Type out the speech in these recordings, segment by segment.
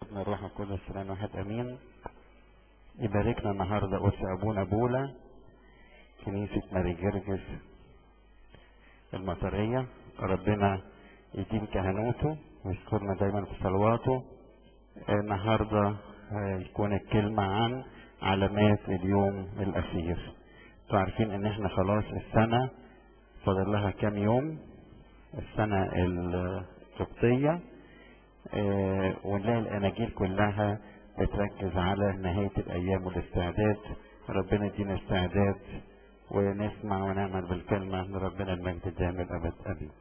والابن الروح القدس الان واحد امين يباركنا النهارده قدس ابونا بولا كنيسة ماري جرجس المطرية ربنا يديم كهنوته ويذكرنا دايما في صلواته النهارده هيكون الكلمة عن علامات اليوم الأخير انتوا عارفين ان احنا خلاص السنة فاضل لها كام يوم السنة القبطية اه ونلاقي الأناجيل كلها بتركز على نهاية الأيام والاستعداد ربنا يدينا استعداد ونسمع ونعمل بالكلمة لربنا المجد الدائم الأبد أبي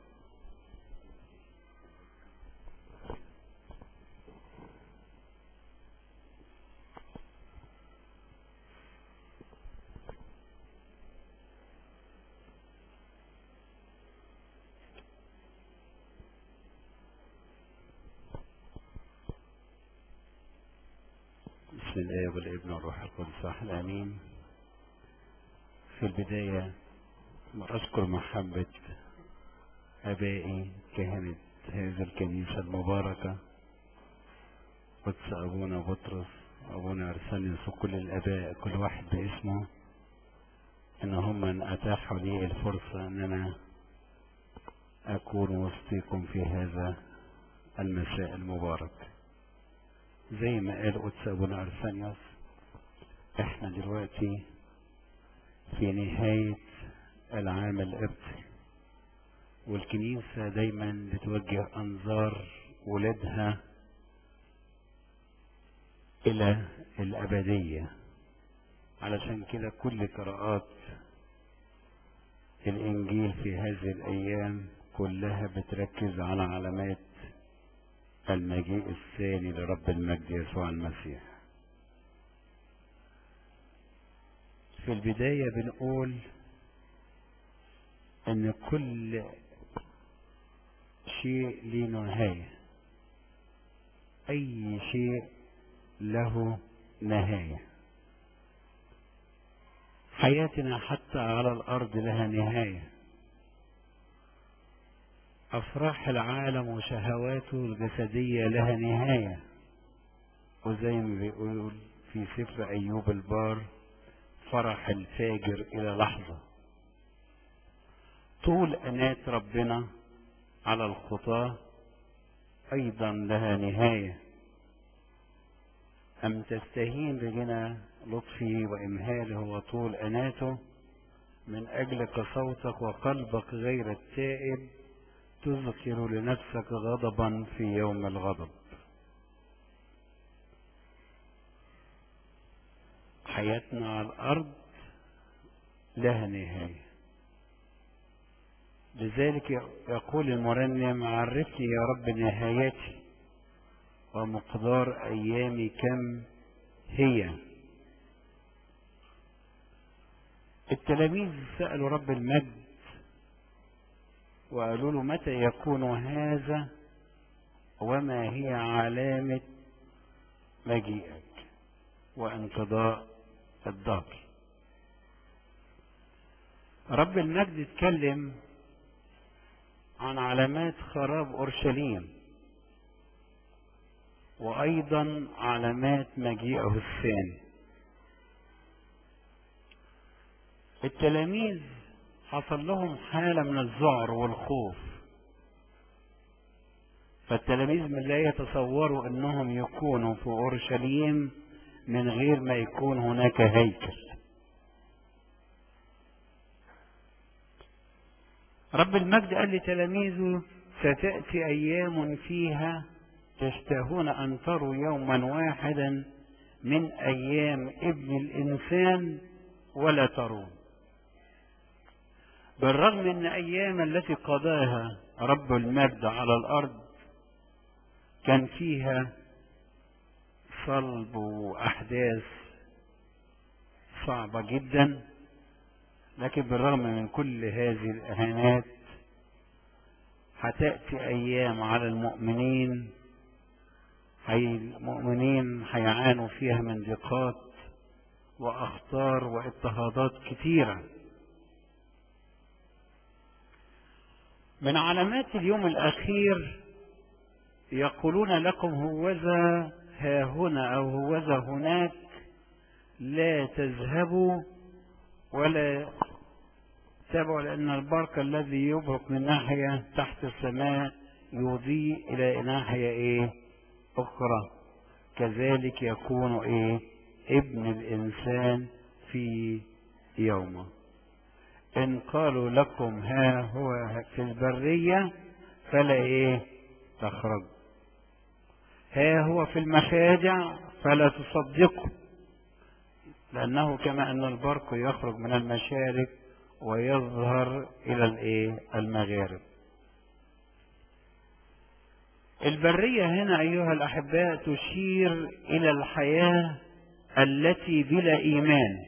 بسم الله والابن والروح القدس واحد امين في البداية أذكر محبة أبائي كهنة هذه الكنيسة المباركة قدس أبونا بطرس أبونا أرسانيوس وكل الآباء كل واحد باسمه إن هم من أتاحوا لي الفرصة إن أنا أكون وسطكم في هذا المساء المبارك زي ما قال قدس أبونا أرسانيوس إحنا دلوقتي في نهاية العام القبطي والكنيسة دايما بتوجه أنظار ولادها إلى الأبدية علشان كده كل قراءات الإنجيل في هذه الأيام كلها بتركز على علامات المجيء الثاني لرب المجد يسوع المسيح في البداية بنقول ان كل شيء له نهاية اي شيء له نهاية حياتنا حتى على الارض لها نهاية افراح العالم وشهواته الجسدية لها نهاية وزي ما بيقول في سفر ايوب البار فرح الفاجر إلى لحظة طول أنات ربنا على الخطاة أيضا لها نهاية أم تستهين بغنى لطفه وإمهاله وطول أناته من أجل صوتك وقلبك غير التائب تذكر لنفسك غضبا في يوم الغضب حياتنا على الأرض لها نهاية لذلك يقول المرنم عرفني يا رب نهايتي ومقدار أيامي كم هي التلاميذ سألوا رب المجد وقالوا له متى يكون هذا وما هي علامة مجيئك وانقضاء الدهر رب المجد اتكلم عن علامات خراب اورشليم وايضا علامات مجيئه الثاني التلاميذ حصل لهم حالة من الذعر والخوف فالتلاميذ من لا يتصوروا انهم يكونوا في اورشليم من غير ما يكون هناك هيكل رب المجد قال لتلاميذه ستأتي أيام فيها تشتهون أن تروا يوما واحدا من أيام ابن الإنسان ولا ترون بالرغم أن أيام التي قضاها رب المجد على الأرض كان فيها صلب وأحداث صعبة جدا لكن بالرغم من كل هذه الإهانات هتأتي أيام على المؤمنين هي المؤمنين هيعانوا فيها من ضيقات وأخطار واضطهادات كثيرة من علامات اليوم الأخير يقولون لكم هوذا ها هنا أو هوذا هناك لا تذهبوا ولا تابعوا لأن البرق الذي يبرق من ناحية تحت السماء يضيء إلى ناحية إيه أخرى كذلك يكون إيه ابن الإنسان في يومه إن قالوا لكم ها هو في البرية فلا إيه تخرج ها هو في المخادع فلا تصدقوا لأنه كما أن البرق يخرج من المشارق ويظهر إلى الإيه المغارب البرية هنا أيها الأحباء تشير إلى الحياة التي بلا إيمان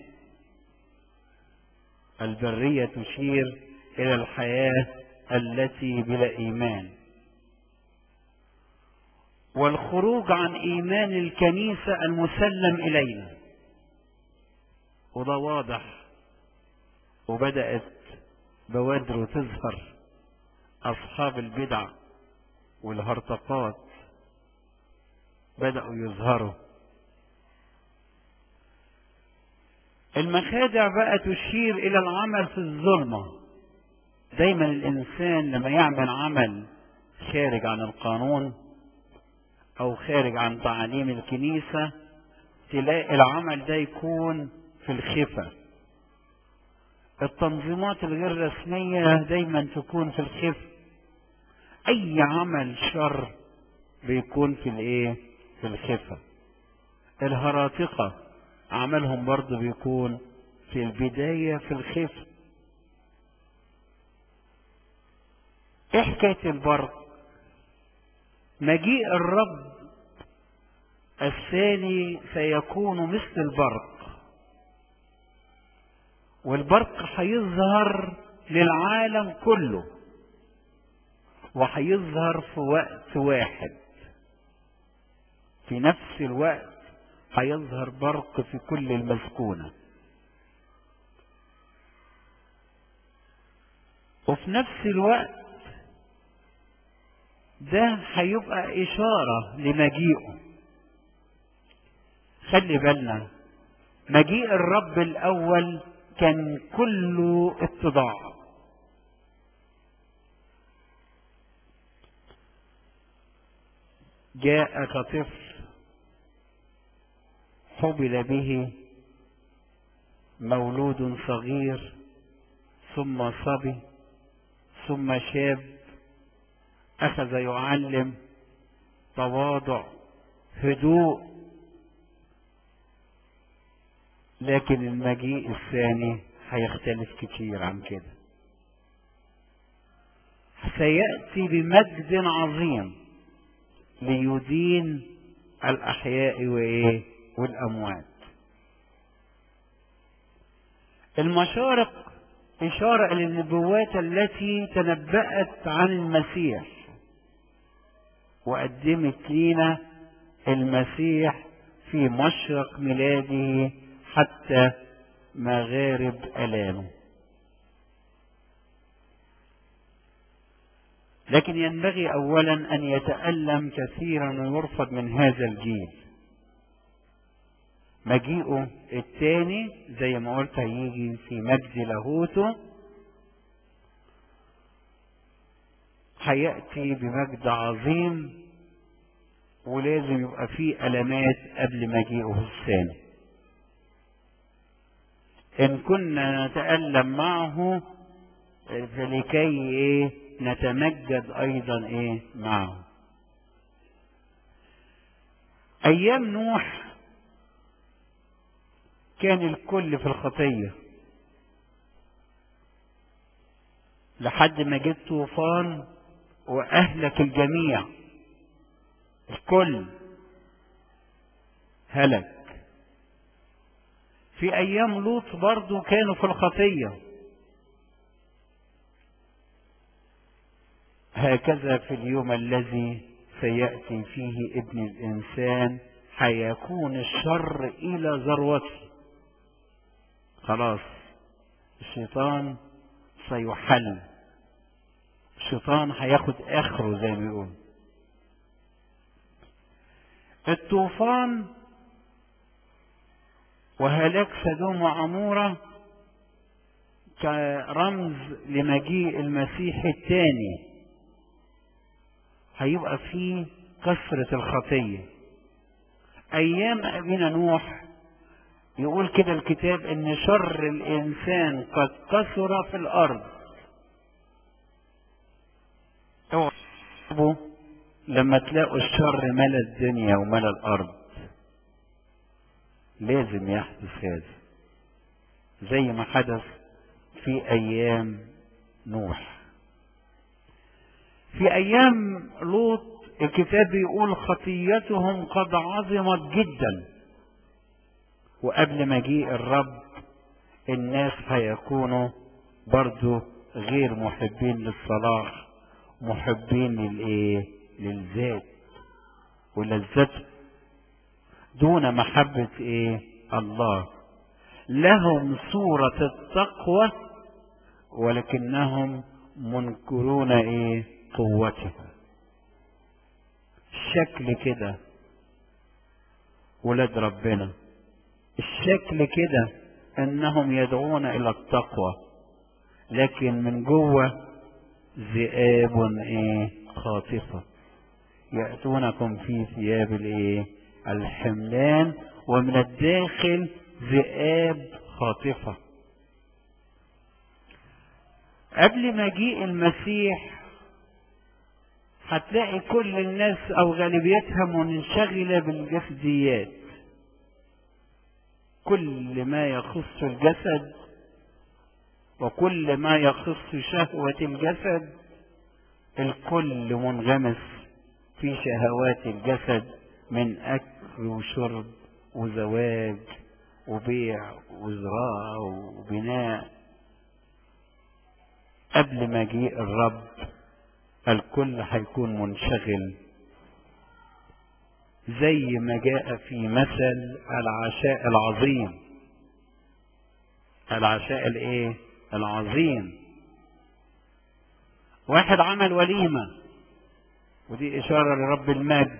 البرية تشير إلى الحياة التي بلا إيمان والخروج عن إيمان الكنيسة المسلم إلينا وده واضح وبدأت بوادر تظهر أصحاب البدع والهرطقات بدأوا يظهروا المخادع بقى تشير إلى العمل في الظلمة دايما الإنسان لما يعمل عمل خارج عن القانون أو خارج عن تعاليم الكنيسة تلاقي العمل ده يكون في الخفة التنظيمات الغير رسمية دايما تكون في الخفة أي عمل شر بيكون في الإيه؟ في الخفة الهراطقة عملهم برضه بيكون في البداية في الخفة ايه حكاية البرق مجيء الرب الثاني سيكون مثل البرق والبرق هيظهر للعالم كله وهيظهر في وقت واحد في نفس الوقت هيظهر برق في كل المسكونة وفي نفس الوقت ده هيبقى إشارة لمجيئه خلي بالنا مجيء الرب الأول كان كله اتضاع جاء كطفل حبل به مولود صغير ثم صبي ثم شاب أخذ يعلم تواضع هدوء لكن المجيء الثاني هيختلف كتير عن كده سيأتي بمجد عظيم ليدين الأحياء وإيه والأموات المشارق إشارة إلى النبوات التي تنبأت عن المسيح وقدمت لنا المسيح في مشرق ميلاده حتى مغارب ألامه لكن ينبغي أولا أن يتألم كثيرا ويرفض من هذا الجيل مجيئه الثاني زي ما قلت هيجي في مجد لاهوته هيأتي بمجد عظيم ولازم يبقى فيه ألمات قبل مجيئه الثاني إن كنا نتألم معه فلكي إيه نتمجد أيضا إيه معه أيام نوح كان الكل في الخطية لحد ما جه طوفان وأهلك الجميع الكل هلك في أيام لوط برضو كانوا في الخطية هكذا في اليوم الذي سيأتي فيه ابن الإنسان هيكون الشر إلى ذروته خلاص الشيطان سيحل الشيطان هياخد اخره زي ما يقول الطوفان وهلاك سدوم وعمورة كرمز لمجيء المسيح الثاني هيبقى فيه كثرة الخطية أيام أبينا نوح يقول كده الكتاب إن شر الإنسان قد كثر في الأرض لما تلاقوا الشر ملا الدنيا وملا الأرض لازم يحدث هذا زي ما حدث في أيام نوح في أيام لوط الكتاب بيقول خطيتهم قد عظمت جدا وقبل مجيء الرب الناس هيكونوا برضو غير محبين للصلاح محبين للايه للذات ولذته دون محبة ايه الله لهم صورة التقوى ولكنهم منكرون ايه قوتها الشكل كده ولاد ربنا الشكل كده انهم يدعون الى التقوى لكن من جوه ذئاب ايه خاطفه ياتونكم في ثياب الايه الحملان ومن الداخل ذئاب خاطفه قبل مجيء المسيح هتلاقي كل الناس او غالبيتها منشغله بالجسديات كل ما يخص الجسد وكل ما يخص شهوة الجسد الكل منغمس في شهوات الجسد من أكل وشرب وزواج وبيع وزراعة وبناء قبل مجيء الرب الكل هيكون منشغل زي ما جاء في مثل العشاء العظيم العشاء الايه العظيم واحد عمل وليمة ودي إشارة لرب المجد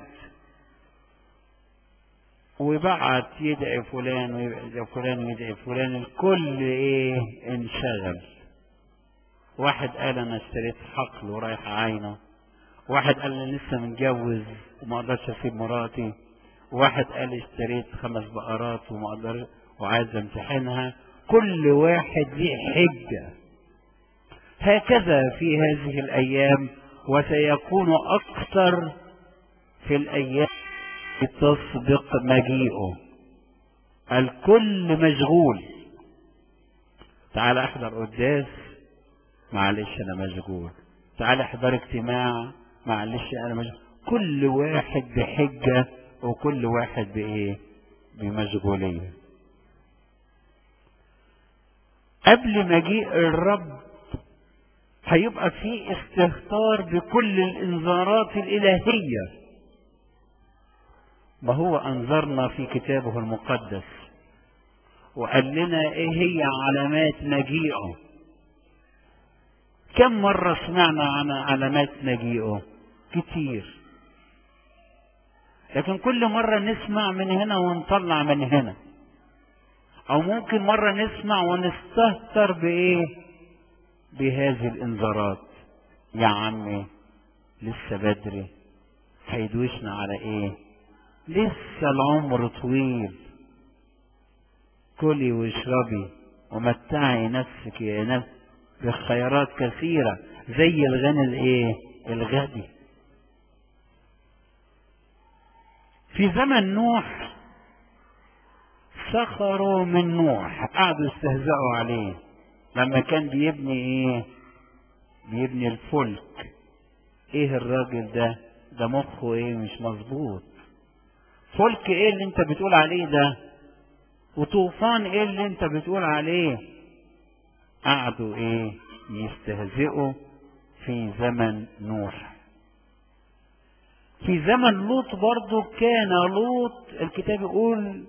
وبعت يدعي فلان ويدعي فلان ويدعي فلان الكل ايه انشغل واحد قال انا اشتريت حقل ورايح عينه واحد قال انا لسه متجوز وما اقدرش اسيب مراتي واحد قال اشتريت خمس بقرات وما اقدر وعايز امتحنها كل واحد ليه حجه هكذا في هذه الايام وسيكون اكثر في الايام تسبق مجيئه الكل مشغول تعال احضر قداس معلش انا مشغول تعال احضر اجتماع معلش انا مشغول كل واحد بحجة وكل واحد بايه بمشغولية قبل مجيء الرب هيبقى في استهتار بكل الانذارات الالهيه ما هو أنظرنا في كتابه المقدس وقال لنا إيه هي علامات مجيئه كم مرة سمعنا عن علامات مجيئه كتير لكن كل مرة نسمع من هنا ونطلع من هنا أو ممكن مرة نسمع ونستهتر بإيه بهذه الإنذارات يا عمي لسه بدري هيدوشنا على إيه لسه العمر طويل كلي واشربي ومتعي نفسك يا نفس بخيرات كثيرة زي الغني الايه الغبي في زمن نوح سخروا من نوح قعدوا يستهزئوا عليه لما كان بيبني ايه بيبني الفلك ايه الراجل ده ده مخه ايه مش مظبوط فلك ايه اللي انت بتقول عليه ده وطوفان ايه اللي انت بتقول عليه قعدوا ايه يستهزئوا في زمن نوح في زمن لوط برضه كان لوط الكتاب يقول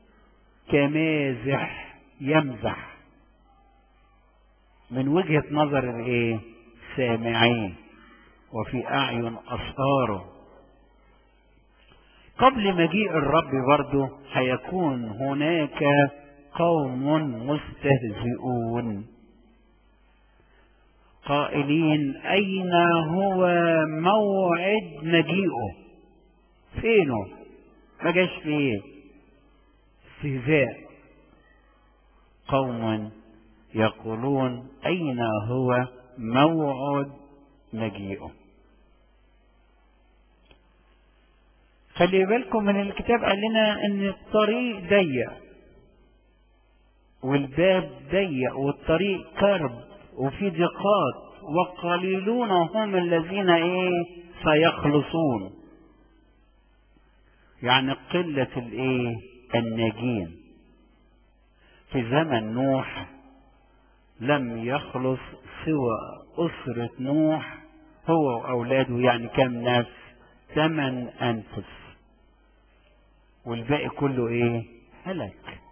كمازح يمزح من وجهة نظر الايه سامعين وفي اعين اصهاره قبل مجيء الرب برضه هيكون هناك قوم مستهزئون قائلين أين هو موعد مجيئه فينه ما جاش فيه استهزاء قوم يقولون أين هو موعد مجيئه خلي بالكم من الكتاب قال لنا ان الطريق ضيق والباب ضيق والطريق كرب وفي ضيقات وقليلون هم الذين ايه سيخلصون يعني قلة الايه الناجين في زمن نوح لم يخلص سوى أسرة نوح هو وأولاده يعني كم نفس ثمن أنفس والباقي كله إيه هلك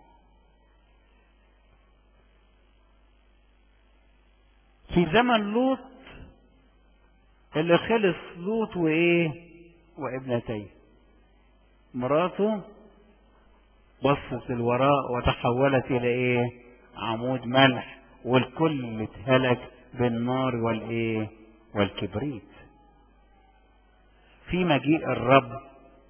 في زمن لوط اللي خلص لوط وإيه وابنتيه مراته بصت الوراء وتحولت إلى إيه عمود ملح والكل اتهلك بالنار والايه والكبريت في مجيء الرب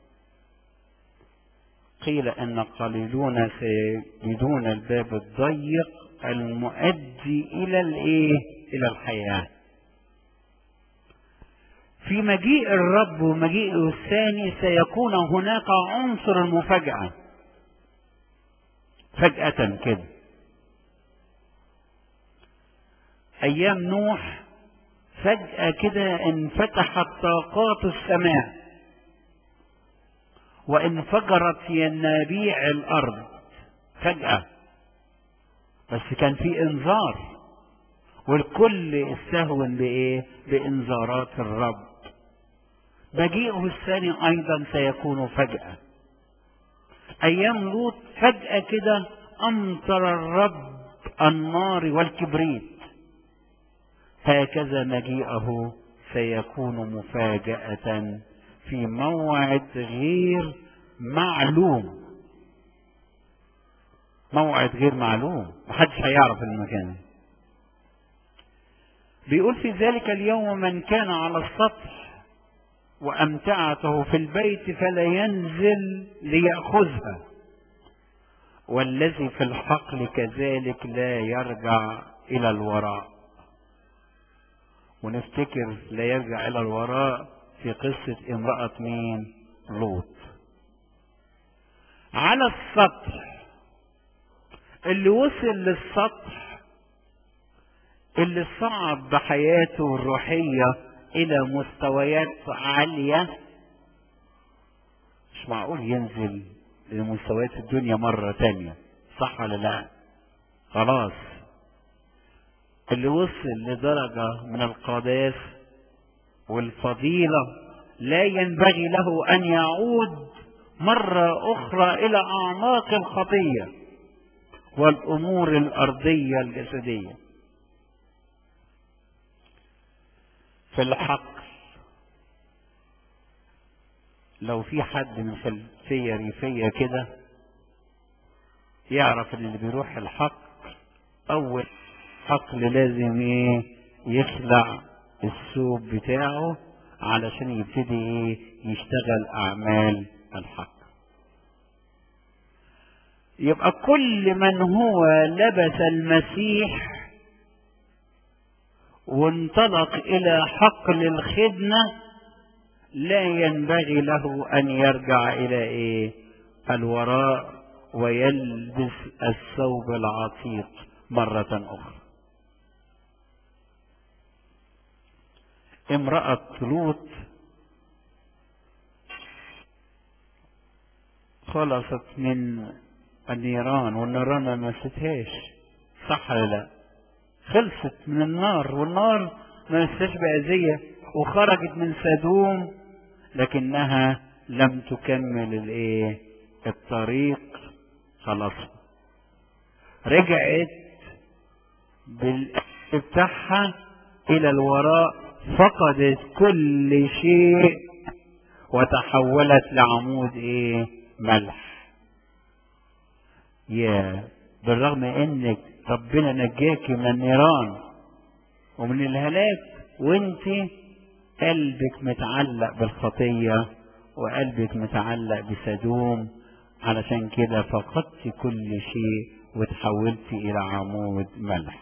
قيل ان قليلون سيجدون الباب الضيق المؤدي الى الايه الى الحياه في مجيء الرب ومجيئه الثاني سيكون هناك عنصر المفاجاه فجاه كده أيام نوح فجأة كده انفتحت طاقات السماء وانفجرت ينابيع الأرض فجأة بس كان في إنذار والكل استهون بإيه؟ بإنذارات الرب مجيئه الثاني أيضا سيكون فجأة أيام لوط فجأة كده أمطر الرب النار والكبريت هكذا مجيئه سيكون مفاجأة في موعد غير معلوم موعد غير معلوم محدش هيعرف المكان بيقول في ذلك اليوم من كان على السطح وأمتعته في البيت فلا ينزل ليأخذها والذي في الحقل كذلك لا يرجع إلى الوراء ونفتكر لا يرجع إلى الوراء في قصة امرأة مين لوط على السطح اللي وصل للسطح اللي صعد بحياته الروحية إلى مستويات عالية مش معقول ينزل لمستويات الدنيا مرة تانية صح ولا لا خلاص اللي وصل لدرجة من القداس والفضيلة لا ينبغي له أن يعود مرة أخرى إلى أعماق الخطية والأمور الأرضية الجسدية في الحقل لو في حد من خلفية ريفية كده يعرف ان اللي بيروح الحقل أول حقل لازم ايه يخلع الثوب بتاعه علشان يبتدي ايه يشتغل أعمال الحق يبقى كل من هو لبس المسيح وانطلق إلى حقل الخدمة لا ينبغي له أن يرجع إلى إيه الوراء ويلبس الثوب العتيق مرة أخرى امرأة لوط خلصت من النيران والنيران ما مستهاش صح ولا لا خلصت من النار والنار ما مستهاش بأذية وخرجت من سدوم لكنها لم تكمل الايه الطريق خلاص رجعت بالأكل بتاعها إلى الوراء فقدت كل شيء وتحولت لعمود ايه ملح يا بالرغم انك ربنا نجاكي من النيران ومن الهلاك وانت قلبك متعلق بالخطية وقلبك متعلق بسدوم علشان كده فقدت كل شيء وتحولت الى عمود ملح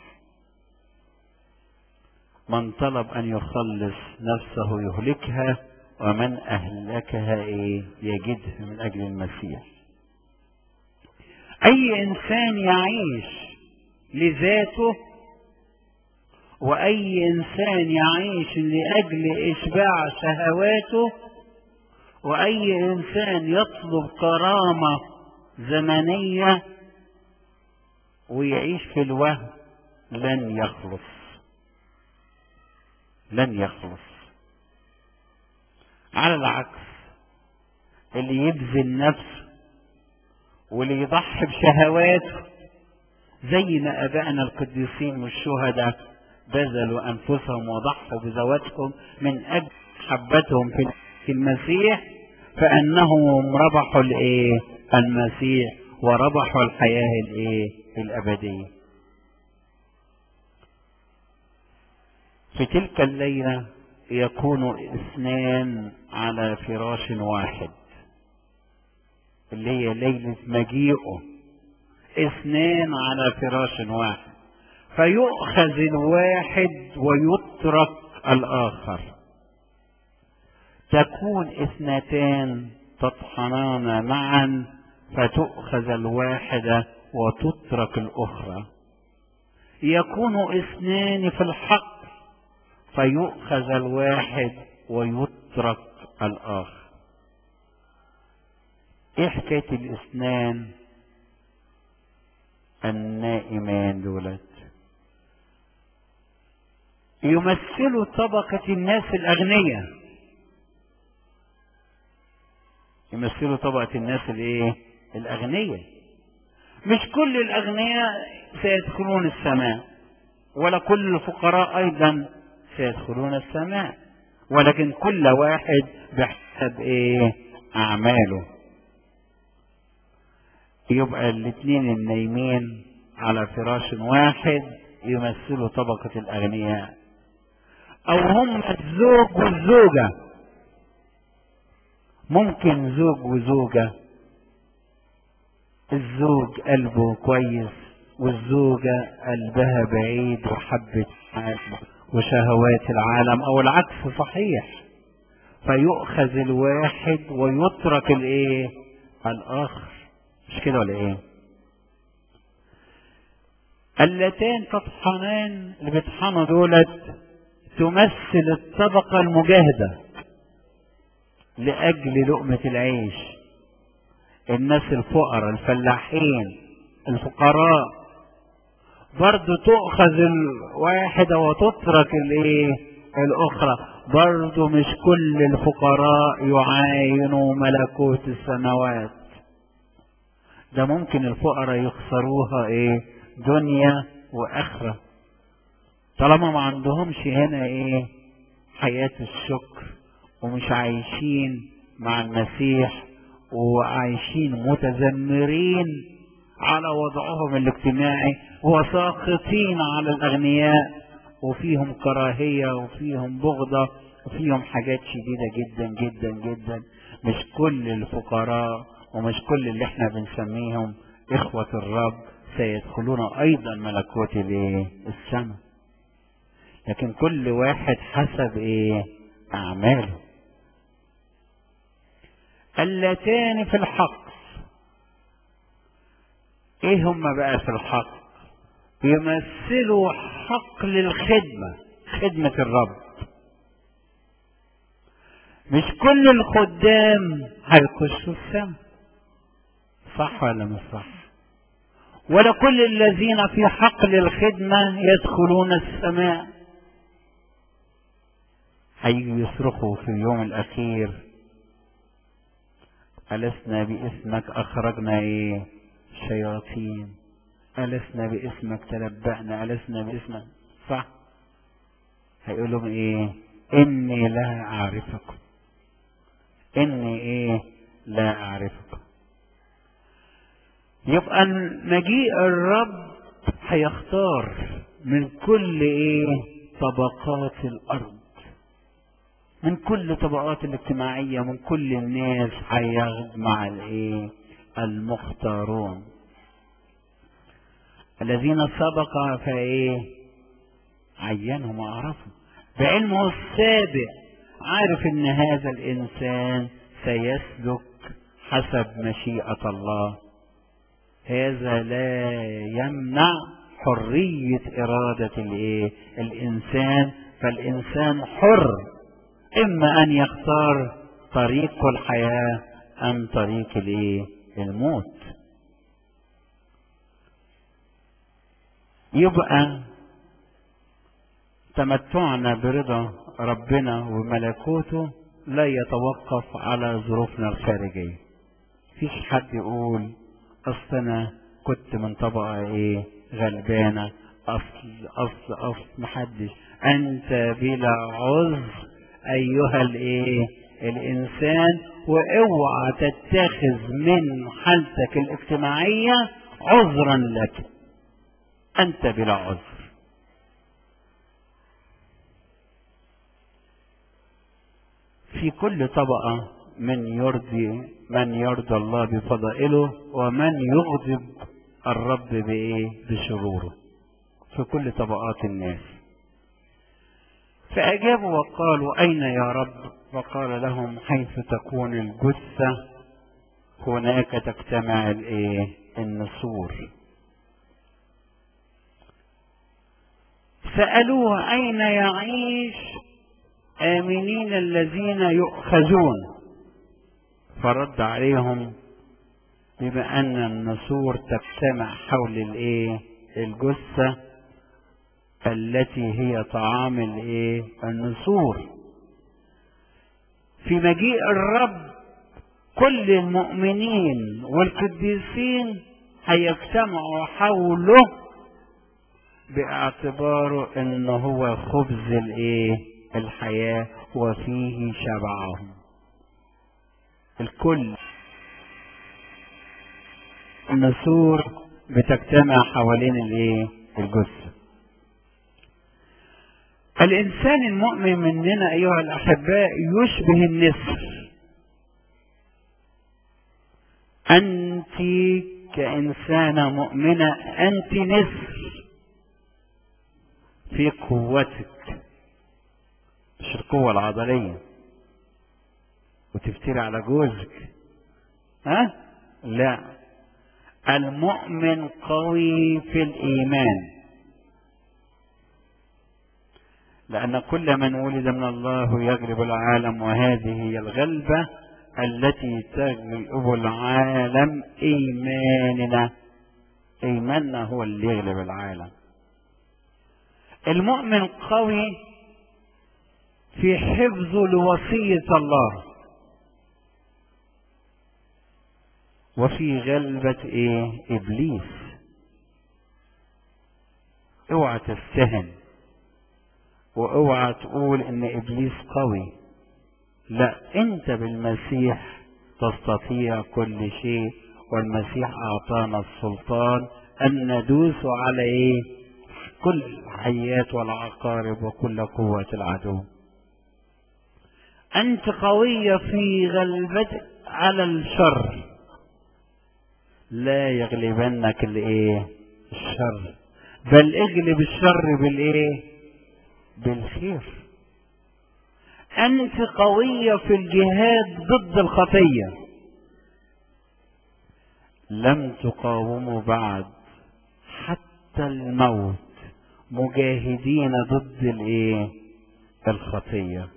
من طلب ان يخلص نفسه يهلكها ومن اهلكها ايه يجدها من اجل المسيح اي انسان يعيش لذاته واي انسان يعيش لاجل اشباع شهواته واي انسان يطلب كرامه زمنيه ويعيش في الوهم لن يخلص لن يخلص على العكس اللي يبذل نفسه واللي يضحي بشهواته زي ما ابائنا القديسين والشهداء بذلوا انفسهم وضحوا بذواتهم من اجل محبتهم في المسيح فانهم ربحوا الايه المسيح وربحوا الحياه الايه الابديه في تلك الليله يكون اثنان على فراش واحد اللي هي ليله مجيئه اثنان على فراش واحد فيؤخذ الواحد ويترك الاخر تكون اثنتان تطحنان معا فتؤخذ الواحده وتترك الاخرى يكون اثنان في الحق فيؤخذ الواحد ويترك الاخر ايه حكايه الاثنان النائمان دولت يمثلوا طبقة الناس الأغنياء يمثلوا طبقة الناس الايه الأغنياء مش كل الأغنياء سيدخلون السماء ولا كل الفقراء أيضا سيدخلون السماء ولكن كل واحد بحسب ايه أعماله يبقى الاثنين النايمين على فراش واحد يمثلوا طبقة الأغنياء أو هم الزوج والزوجة ممكن زوج وزوجة الزوج قلبه كويس والزوجة قلبها بعيد وحبت وشهوات العالم أو العكس صحيح فيؤخذ الواحد ويترك الايه الآخر مش كده ولا ايه اللتان تطحنان اللي بيطحنوا دولت تمثل الطبقة المجاهدة لأجل لقمة العيش الناس الفقراء الفلاحين الفقراء برضو تؤخذ الواحدة وتترك الايه الأخرى برضو مش كل الفقراء يعاينوا ملكوت السماوات ده ممكن الفقراء يخسروها ايه دنيا واخره طالما ما عندهمش هنا ايه حياة الشكر ومش عايشين مع المسيح وعايشين متذمرين على وضعهم الاجتماعي وساخطين على الاغنياء وفيهم كراهية وفيهم بغضة وفيهم حاجات شديدة جدا جدا جدا مش كل الفقراء ومش كل اللي احنا بنسميهم اخوة الرب سيدخلون ايضا ملكوت الايه السماء لكن كل واحد حسب ايه اعماله اللتان في الحق ايه هم بقى في الحق يمثلوا حق للخدمة خدمة الرب مش كل الخدام هيخشوا السماء صح ولا مش صح ولا كل الذين في حق للخدمة يدخلون السماء هيجوا يصرخوا في اليوم الأخير ألسنا باسمك أخرجنا إيه شياطين ألسنا باسمك تنبأنا ألسنا باسمك صح هيقول لهم إيه إني لا أعرفكم إني إيه لا أعرفك يبقى مجيء الرب هيختار من كل ايه طبقات الارض من كل طبقات الاجتماعية من كل الناس هياخد مع الايه المختارون الذين سبق فايه عينهم وعرفهم بعلمه السابق عارف ان هذا الانسان سيسلك حسب مشيئة الله هذا لا يمنع حرية إرادة الإيه؟ الإنسان فالإنسان حر إما أن يختار طريق الحياة أم طريق الإيه؟ الموت يبقى تمتعنا برضا ربنا وملكوته لا يتوقف على ظروفنا الخارجية فيش حد يقول اصل انا كنت من طبقة ايه غلبانة اصل اصل اصل محدش انت بلا عذر ايها الايه الانسان واوعى تتخذ من حالتك الاجتماعية عذرا لك انت بلا عذر في كل طبقة من يرضي من يرضى الله بفضائله ومن يغضب الرب بايه بشروره في كل طبقات الناس فاجابوا وقالوا اين يا رب وقال لهم حيث تكون الجثه هناك تجتمع الايه النسور سالوه اين يعيش امنين الذين يؤخذون فرد عليهم بما ان النسور تجتمع حول الايه الجثه التي هي طعام الايه النسور في مجيء الرب كل المؤمنين والقديسين هيجتمعوا حوله باعتباره ان هو خبز الايه الحياه وفيه شبعهم الكل النسور بتجتمع حوالين الايه الجثه الانسان المؤمن مننا ايها الاحباء يشبه النسر انت كانسانه مؤمنه انت نسر في قوتك مش القوه العضليه وتفتري على جوزك ها لا المؤمن قوي في الايمان لان كل من ولد من الله يغلب العالم وهذه هي الغلبه التي تغلب العالم ايماننا ايماننا هو اللي يغلب العالم المؤمن قوي في حفظه لوصيه الله وفي غلبة ايه ابليس اوعى تستهن واوعى تقول ان ابليس قوي لا انت بالمسيح تستطيع كل شيء والمسيح اعطانا السلطان ان ندوس على ايه كل الحيات والعقارب وكل قوة العدو انت قوية في غلبتك على الشر لا يغلبنك الايه الشر بل اغلب الشر بالايه بالخير انت قويه في الجهاد ضد الخطيه لم تقاوموا بعد حتى الموت مجاهدين ضد الايه الخطيه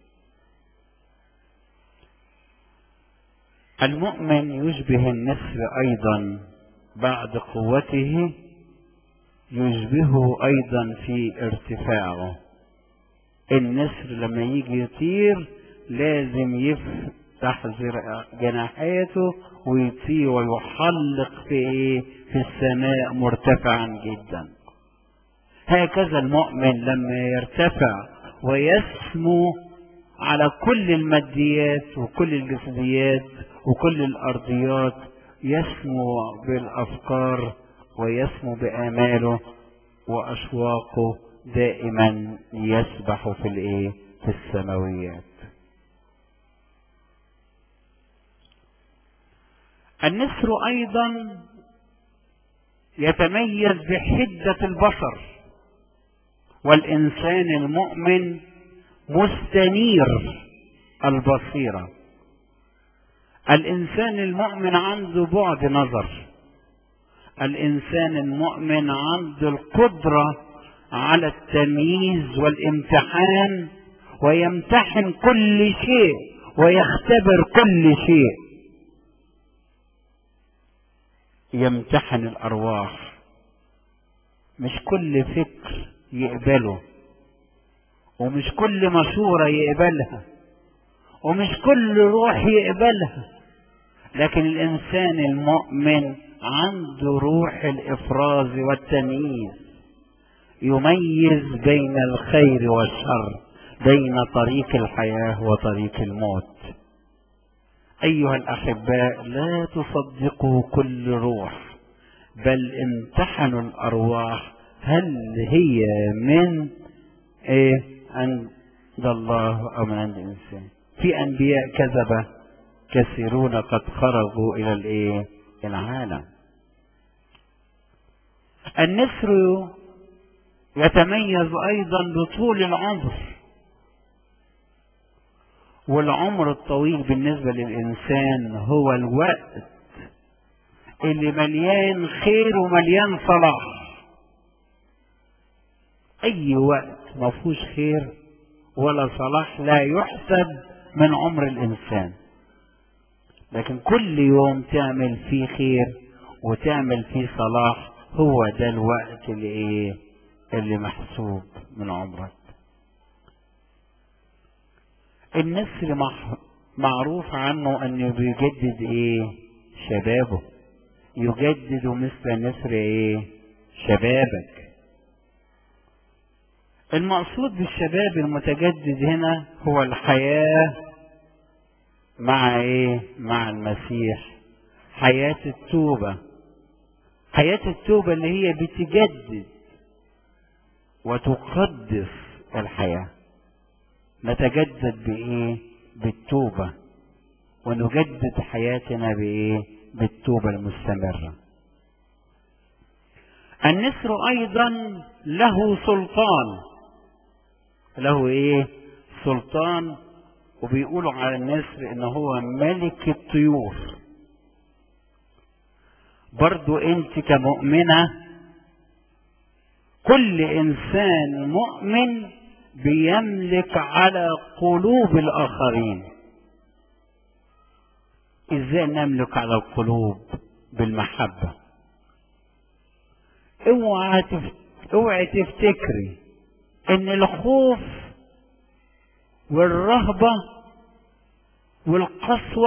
المؤمن يشبه النسر ايضا بعد قوته يشبهه ايضا في ارتفاعه النسر لما يجي يطير لازم يفتح جناحاته ويطير ويحلق في ايه في السماء مرتفعا جدا هكذا المؤمن لما يرتفع ويسمو على كل الماديات وكل الجسديات وكل الأرضيات يسمو بالأفكار ويسمو بآماله وأشواقه دائما يسبح في الإيه؟ في السماويات. النسر أيضا يتميز بحدة البصر والإنسان المؤمن مستنير البصيرة الإنسان المؤمن عنده بعد نظر الإنسان المؤمن عنده القدرة على التمييز والامتحان ويمتحن كل شيء ويختبر كل شيء يمتحن الأرواح مش كل فكر يقبله ومش كل مشورة يقبلها ومش كل روح يقبلها لكن الإنسان المؤمن عنده روح الإفراز والتمييز يميز بين الخير والشر بين طريق الحياة وطريق الموت أيها الأحباء لا تصدقوا كل روح بل امتحنوا الأرواح هل هي من إيه عند الله أو من عند الإنسان في أنبياء كذبة كثيرون قد خرجوا إلى الإيه العالم النسر يتميز أيضا بطول العمر والعمر الطويل بالنسبة للإنسان هو الوقت اللي مليان خير ومليان صلاح أي وقت ما فيهوش خير ولا صلاح لا يحسب من عمر الإنسان لكن كل يوم تعمل فيه خير وتعمل فيه صلاح هو ده الوقت اللي ايه اللي محسوب من عمرك النسر مح... معروف عنه انه بيجدد ايه شبابه يجدد مثل نسر ايه شبابك المقصود بالشباب المتجدد هنا هو الحياة مع ايه مع المسيح حياة التوبة حياة التوبة اللي هي بتجدد وتقدس الحياة نتجدد بإيه بالتوبة ونجدد حياتنا بإيه بالتوبة المستمرة النسر أيضا له سلطان له إيه سلطان وبيقولوا على النسر إن هو ملك الطيور برضو انت كمؤمنة كل انسان مؤمن بيملك على قلوب الاخرين ازاي نملك على القلوب بالمحبة اوعى تفت... اوعى تفتكري ان الخوف والرهبة والقسوة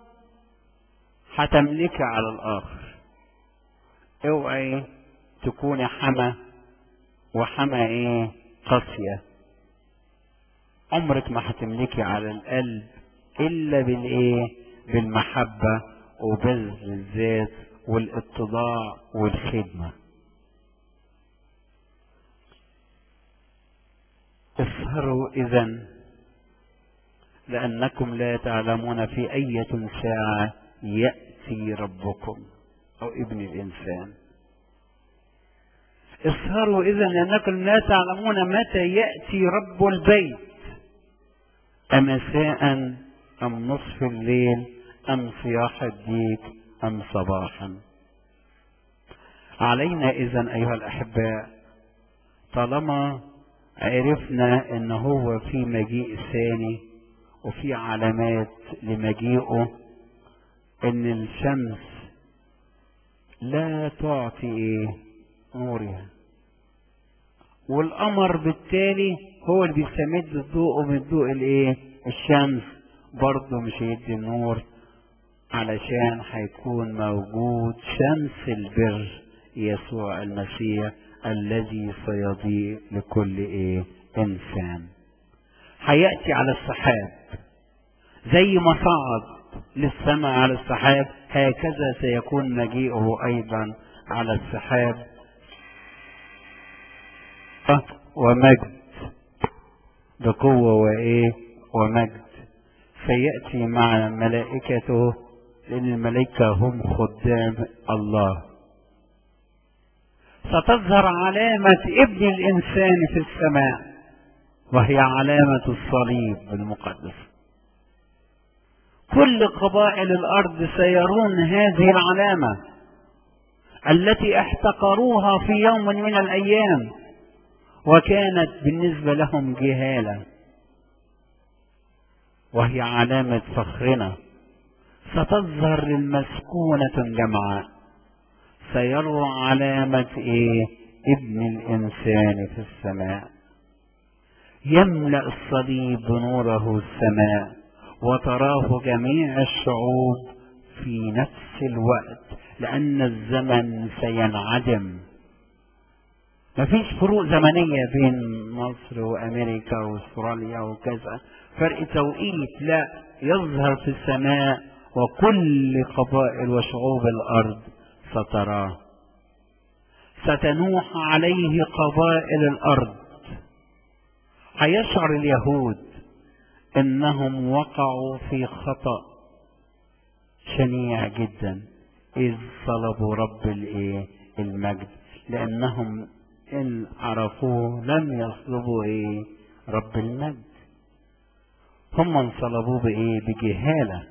هتملكي على الاخر اوعي تكوني حما وحما ايه قاسية عمرك ما هتملكي على القلب الا بالايه بالمحبة وبذل الذات والاتضاع والخدمة اسهروا اذا لانكم لا تعلمون في اية ساعة يأتي ربكم أو ابن الإنسان اسهروا إذا لأنكم لا تعلمون متى يأتي رب البيت أمساء أم نصف الليل أم صياح الديك أم صباحا علينا إذا أيها الأحباء طالما عرفنا أن هو في مجيء ثاني وفي علامات لمجيئه أن الشمس لا تعطي ايه نورها والقمر بالتالي هو اللي بيستمد الضوء من ضوء الايه الشمس برضه مش هيدي النور علشان هيكون موجود شمس البر يسوع المسيح الذي سيضيء لكل ايه انسان هيأتي على السحاب زي ما صعد للسماء على السحاب هكذا سيكون مجيئه أيضا على السحاب ومجد بقوة وإيه ومجد فيأتي مع ملائكته لأن الملائكة هم خدام الله ستظهر علامة ابن الإنسان في السماء وهي علامة الصليب المقدس كل قبائل الأرض سيرون هذه العلامة التي احتقروها في يوم من الأيام وكانت بالنسبة لهم جهالة وهي علامة فخرنا ستظهر المسكونة الجمعاء سيروا علامة ايه ابن الانسان في السماء يملأ الصليب بنوره السماء وتراه جميع الشعوب في نفس الوقت لأن الزمن سينعدم مفيش فروق زمنية بين مصر وأمريكا وأستراليا وكذا فرق توقيت لا يظهر في السماء وكل قبائل وشعوب الأرض ستراه ستنوح عليه قبائل الأرض هيشعر اليهود انهم وقعوا في خطأ شنيع جدا اذ صلبوا رب الايه المجد لانهم ان عرفوه لم يصلبوا ايه رب المجد هم انصلبوه بايه بجهاله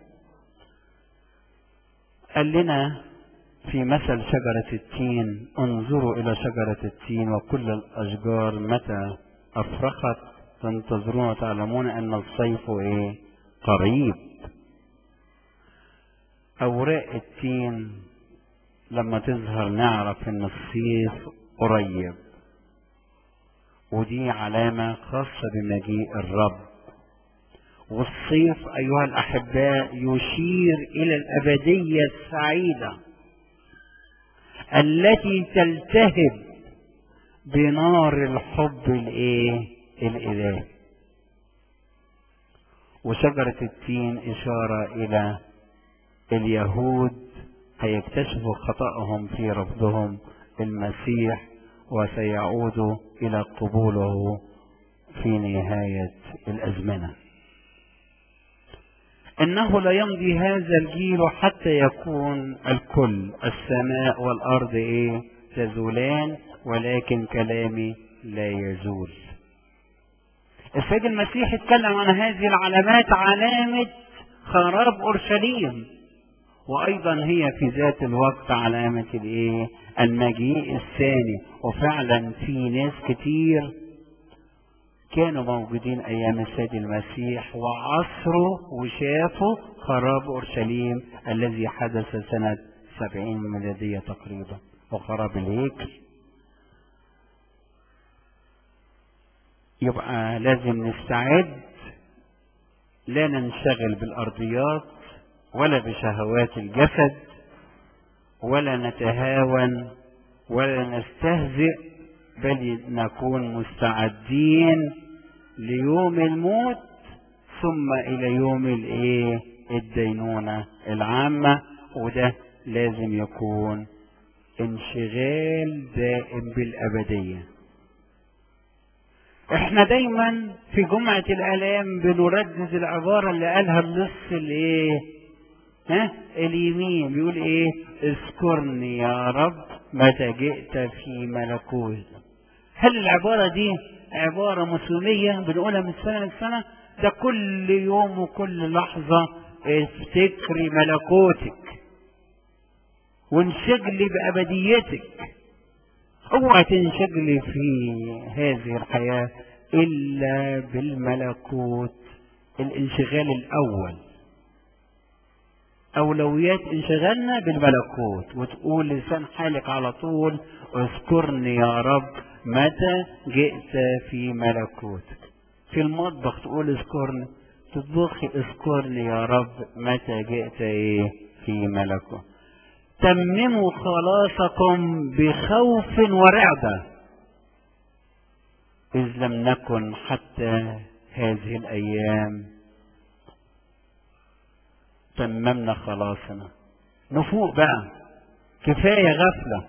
قال لنا في مثل شجرة التين انظروا إلى شجرة التين وكل الأشجار متى أفرخت تنتظرون وتعلمون أن الصيف إيه قريب أوراق التين لما تظهر نعرف أن الصيف قريب ودي علامة خاصة بمجيء الرب والصيف أيها الأحباء يشير إلى الأبدية السعيدة التي تلتهب بنار الحب الايه الالهي وشجرة التين إشارة إلى اليهود هيكتشفوا خطأهم في رفضهم المسيح وسيعودوا إلى قبوله في نهاية الأزمنة إنه لا يمضي هذا الجيل حتى يكون الكل السماء والأرض إيه تزولان ولكن كلامي لا يزول السيد المسيح اتكلم عن هذه العلامات علامة خراب أورشليم وأيضا هي في ذات الوقت علامة الإيه المجيء الثاني وفعلا في ناس كتير كانوا موجودين أيام السيد المسيح وعصروا وشافوا خراب أورشليم الذي حدث سنة سبعين ميلادية تقريبا وخراب الهيكل يبقى لازم نستعد لا ننشغل بالأرضيات ولا بشهوات الجسد ولا نتهاون ولا نستهزئ بل نكون مستعدين ليوم الموت ثم الى يوم الايه الدينونة العامة وده لازم يكون انشغال دائم بالابدية احنا دايما في جمعة الالام بنردد العبارة اللي قالها النص الايه ها اليمين بيقول ايه اذكرني يا رب متى جئت في ملكوت هل العبارة دي عبارة مسلمية بنقولها من سنة لسنة ده كل يوم وكل لحظة افتكري ملكوتك وانشغلي بأبديتك اوعى تنشغلي في هذه الحياة إلا بالملكوت الانشغال الأول أولويات انشغالنا بالملكوت وتقول لسان حالك على طول اذكرني يا رب متى جئت في ملكوتك في المطبخ تقول اذكرني تطبخي اذكرني يا رب متى جئت ايه في ملكوت تمموا خلاصكم بخوف ورعدة إذ لم نكن حتى هذه الأيام تممنا خلاصنا نفوق بقى كفاية غفلة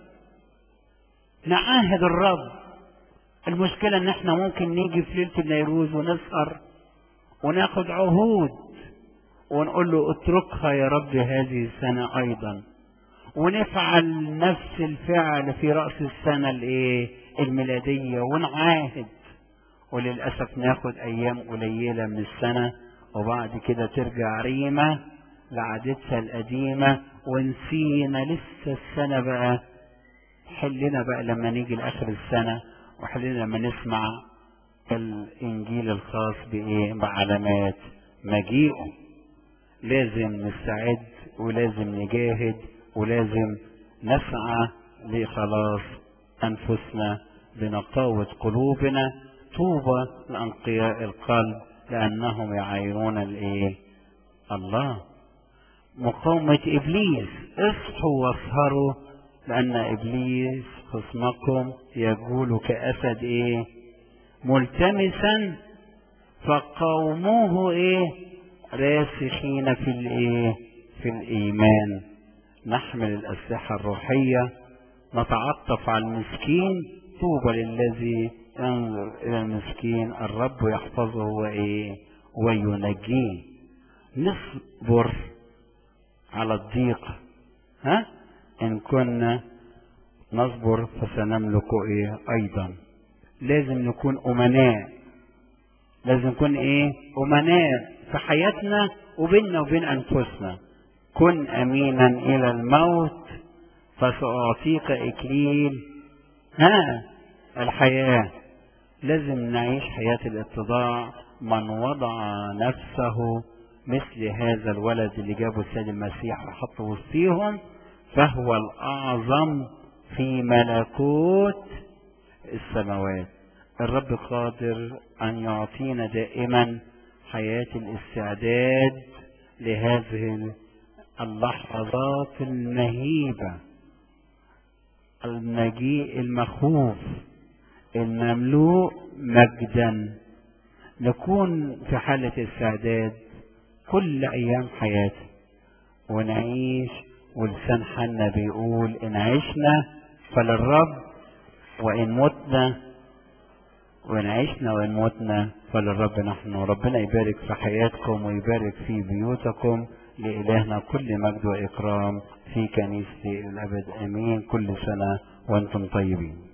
نعاهد الرب المشكلة ان احنا ممكن نيجي في ليلة النيروز ونسهر وناخد عهود ونقول له اتركها يا رب هذه السنة ايضا ونفعل نفس الفعل في رأس السنة الايه الميلادية ونعاهد وللأسف ناخد أيام قليلة من السنة وبعد كده ترجع ريمة لعادتها القديمة ونسينا لسه السنة بقى حلنا بقى لما نيجي لآخر السنة وحلنا لما نسمع الإنجيل الخاص بإيه بعلامات مجيئه لازم نستعد ولازم نجاهد ولازم نسعى لخلاص أنفسنا بنقاوة قلوبنا طوبى لأنقياء القلب لأنهم يعاينون الإيه؟ الله مقاومة إبليس اصحوا واسهروا لأن إبليس خصمكم يقول كأسد إيه؟ ملتمسا فقوموه إيه؟ راسخين في الإيه؟ في الإيمان نحمل الأسلحة الروحية نتعطف على المسكين طوبى للذي ينظر إلى المسكين الرب يحفظه وإيه وينجيه نصبر على الضيق ها إن كنا نصبر فسنملك إيه أيضا لازم نكون أمناء لازم نكون إيه أمناء في حياتنا وبيننا وبين أنفسنا كن أمينا إلى الموت فسأعطيك إكليل ها الحياة لازم نعيش حياة الاتضاع من وضع نفسه مثل هذا الولد اللي جابه السيد المسيح وحطه وسطيهم فهو الأعظم في ملكوت السماوات الرب قادر أن يعطينا دائما حياة الاستعداد لهذه اللحظات المهيبة المجيء المخوف المملوء مجدا نكون في حالة استعداد كل أيام حياتي ونعيش ولسان حنا بيقول إن عشنا فللرب وإن متنا وإن عشنا وإن متنا فللرب نحن ربنا يبارك في حياتكم ويبارك في بيوتكم لإلهنا كل مجد وإكرام في كنيسة الأبد آمين كل سنة وأنتم طيبين